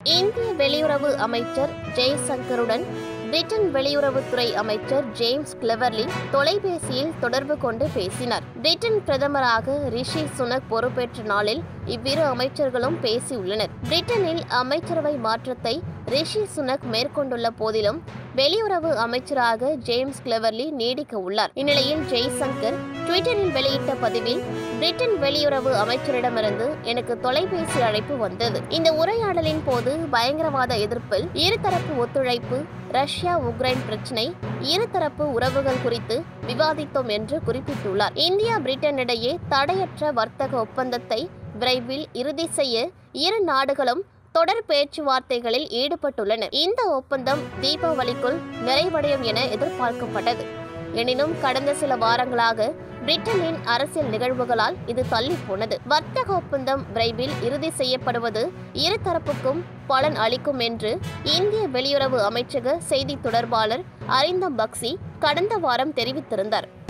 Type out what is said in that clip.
இந்திய வெளியுறவு அமைச்சர் ஜெய்சங்கருடன் பிரிட்டன் வெளியுறவுத்துறை அமைச்சர் ஜேம்ஸ் கிளவர்லி தொலைபேசியில் தொடர்பு கொண்டு பேசினார் பிரிட்டன் பிரதமராக ரிஷி சுனக் பொறுப்பேற்ற நாளில் இவ்விரு அமைச்சர்களும் பேசியுள்ளனர் பிரிட்டனில் அமைச்சரவை மாற்றத்தை ரிஷி சுனக் மேற்கொண்டுள்ள போதிலும் வெளியுறவு அமைச்சராக ஜேம்ஸ் கிளவர்லி நீடிக்க உள்ளார் இந்நிலையில் ஜெய்சங்கர் ட்விட்டரில் வெளியிட்ட பதிவில் பிரிட்டன் வெளியுறவு அமைச்சரிடமிருந்து எனக்கு தொலைபேசி அழைப்பு வந்தது இந்த உரையாடலின் போது பயங்கரவாத எதிர்ப்பில் இருதரப்பு ஒத்துழைப்பு ரஷ்யா உக்ரைன் பிரச்சினை இருதரப்பு உறவுகள் குறித்து விவாதித்தோம் என்று குறிப்பிட்டுள்ளார் இந்தியா பிரிட்டன் இடையே தடையற்ற வர்த்தக ஒப்பந்தத்தை விரைவில் இறுதி செய்ய இரு நாடுகளும் தொடர் பேச்சுவார்த்தைகளில் ஈடுபட்டுள்ளன இந்த ஒப்பந்தம் தீபாவளிக்குள் நிறைவடையும் என எதிர்பார்க்கப்பட்டது எனினும் கடந்த சில வாரங்களாக பிரிட்டனின் அரசியல் நிகழ்வுகளால் இது தள்ளி போனது வர்த்தக ஒப்பந்தம் விரைவில் இறுதி செய்யப்படுவது இருதரப்புக்கும் பலன் அளிக்கும் என்று இந்திய வெளியுறவு அமைச்சக செய்தி தொடர்பாளர் அரிந்தம் பக்சி கடந்த வாரம் தெரிவித்திருந்தார்